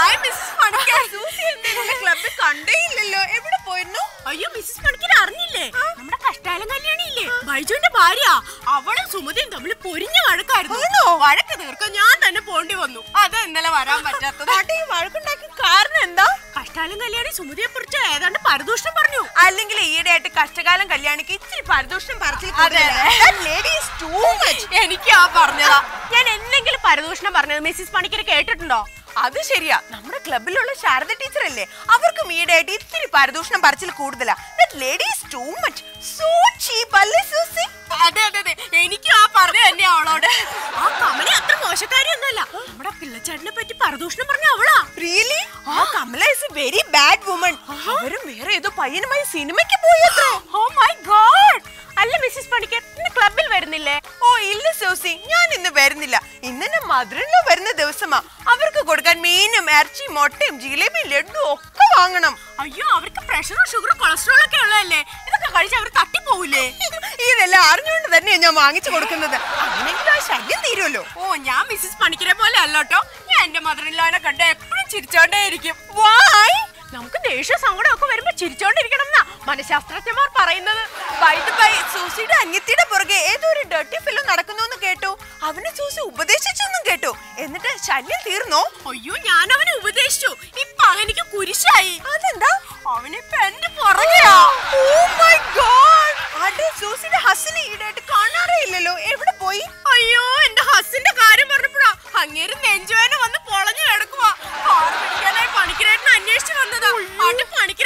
Hi Mrs Panicker Susie എന്തെങ്കിലും ക്ലബ്ബിൽ കണ്ടേയില്ലല്ലോ എവിടെ പോയിരുന്നു അയ്യോ മിസ്സസ് പണിക്കർ അറിഞ്ഞില്ലേ നമ്മുടെ കഷ്ടാലം കല്യാണില്ലേ ബൈജുവിന്റെ ഭാര്യ അവളും സുമതിയും തമ്മിൽ പൊരിഞ്ഞ വഴക്കായിരുന്നു വഴക്ക് തീർക്കാൻ ഞാൻ തന്നെ പോണ്ടി വന്നു അതാ ഇന്നലെ വരാൻ പറ്റാത്തത് പാട്ടി വഴക്കുണ്ടാക്കി കാരണം എന്താ കഷ്ടാലം കല്യാണി സുമതിയെ കുറിച്ച് ഏതാണ്ട് പരദൂഷണം പറഞ്ഞു അല്ലെങ്കിൽ ഈയിടെയായിട്ട് കഷ്ടകാലം കല്യാണിക്ക് ഇച്ചിരി പരദൂഷണം പറച്ചിൽ അതെ, അതെ. എനിക്ക് ആ പറഞ്ഞതാ ഞാൻ എന്തെങ്കിലും പരദൂഷണം പറഞ്ഞത് മിസ്സിസ് പണിക്കർ കേട്ടിട്ടുണ്ടോ അത് ശരിയാ നമ്മുടെ ക്ലബിലുള്ള ശാരദ ടീച്ചർ അല്ലേ അവർക്കും ഈയിടെയായിട്ട് ഇത്തിരി പരദൂഷണം പറച്ചിൽ കൂടുതലാ lady is too much so cheap അല്ലേ സൂസി അതെ അതെ അതെ എനിക്കും ആ പറഞ്ഞു തന്നെ അവളോട് ആ കമലി അത്ര മോശക്കാരിയൊന്നുമല്ല നമ്മുടെ പിള്ളച്ചേട്ടനെ പറ്റി പരദൂഷണം പറഞ്ഞ അവളാ റിയലി ആ Kamala is a very bad woman അവരും വേറെ ഏതോ പയ്യനുമായി സിനിമയ്ക്ക് പോയത്രേ ഓ മൈ ഗോഡ് അല്ല മിസ്സിസ് പണിക്കർ ഇന്ന് ക്ലബിൽ വരുന്നില്ലേ ഓ ഇല്ല സൂസി ഞാൻ ഇന്ന് വരുന്നില്ല ഇന്നെ മധുരല്ലോ വരുന്ന ദിവസമാ അവർക്ക് കൊടുക്കാൻ മീനും ഇറച്ചിയും മുട്ടയും ജിലേബിയും ലഡും ഒക്കെ വാങ്ങണം അയ്യോ അവർക്ക് പ്രഷറും ഷുഗറും കൊളസ്ട്രോളും ഒക്കെ ഉള്ളതല്ലേ ഇതൊക്കെ കഴിച്ച് അവർ തട്ടിപ്പോവില്ലേ ഇതെല്ലാം അറിഞ്ഞുകൊണ്ട് തന്നെയാ ഞാൻ വാങ്ങിച്ചു കൊടുക്കുന്നത് അങ്ങനെങ്കിലും ആ ശല്യം തീരുമല്ലോ ഓ ഞാൻ മിസ്സിസ് പണിക്കരെ പോലെ അല്ലോട്ടോ ഞാൻ എന്റെ മദറിൻലോനെ കണ്ട് എപ്പോഴും ചിരിച്ചോണ്ടേയിരിക്കും വായ് നമുക്ക് ദേഷ്യ സങ്കടം ഒക്കെ വരുമ്പോ ചിരിച്ചോണ്ടിരിക്കണം എന്നാ മനഃശാസ്ത്രജ്ഞന്മാർ പറയുന്നത് വൈകിട്ട് ബൈ സൂസിയുടെ അന്യത്തിയുടെ പുറകെ ഏതോ ഒരു ഡർട്ടി ഫിലിം നടക്കുന്നു എന്ന് കേട്ടു അവനെ സൂസി ഉപദേശിച്ചെന്നും കേട്ടു എന്നിട്ട് ശല്യം തീർന്നോ അയ്യോ ഞാൻ അവനെ ഉപദേശിച്ചു ഇപ്പൊ അവനിക്ക് കുരിശായി അതെന്താ അവനിപ്പോ എന്റെ പുറകെയാ ഓ മൈ ഗോഡ് അതെ സൂസിയുടെ ഹസ്സിനെ ഈടായിട്ട് കാണാറേ ഇല്ലല്ലോ എവിടെ പോയി അയ്യോ എന്റെ ഹസ്സിന്റെ കാര്യം പറഞ്ഞപ്പോഴാ അങ്ങേര് നെഞ്ചുവേന വന്ന് പൊളഞ്ഞു കിടക്കുവാ കാർ പിടിക്കാനായി പണിക്കരേട്ടനെ അന്വേഷിച്ചു വന്നതാ അത് പണിക്കരേട്ടൻ